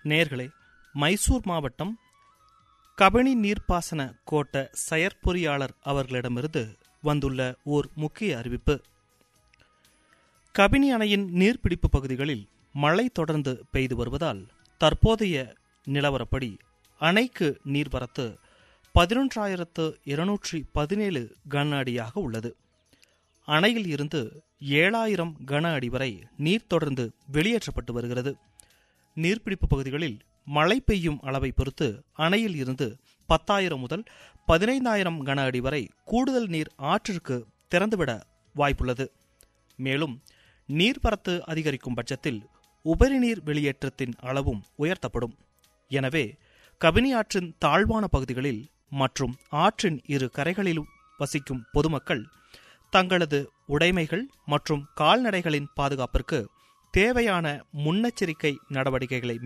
நேர்களே மைசூர் மாவட்டம் கபினி நீர்ப்பாசன கோட்ட செயற்பொறியாளர் அவர்களிடமிருந்து வந்துள்ள ஓர் முக்கிய அறிவிப்பு கபினி அணையின் நீர்பிடிப்பு பகுதிகளில் மழை தொடர்ந்து பெய்து வருவதால் தற்போதைய நிலவரப்படி அணைக்கு நீர்வரத்து பதினொன்றாயிரத்து இருநூற்றி பதினேழு கன அடியாக உள்ளது அணையில் இருந்து ஏழாயிரம் கன அடி வரை நீர் தொடர்ந்து வெளியேற்றப்பட்டு வருகிறது நீர்பிடிப்பு பகுதிகளில் மழை பெய்யும் அளவை பொறுத்து அணையில் இருந்து பத்தாயிரம் முதல் பதினைந்தாயிரம் கன அடி வரை கூடுதல் நீர் ஆற்றிற்கு திறந்துவிட வாய்ப்புள்ளது மேலும் நீர்வரத்து அதிகரிக்கும் பட்சத்தில் உபரி நீர் வெளியேற்றத்தின் அளவும் உயர்த்தப்படும் எனவே கபினி ஆற்றின் தாழ்வான பகுதிகளில் மற்றும் ஆற்றின் இரு கரைகளிலும் வசிக்கும் பொதுமக்கள் தங்களது உடைமைகள் மற்றும் கால்நடைகளின் பாதுகாப்பிற்கு தேவையான முன்னெச்சரிக்கை நடவடிக்கைகளை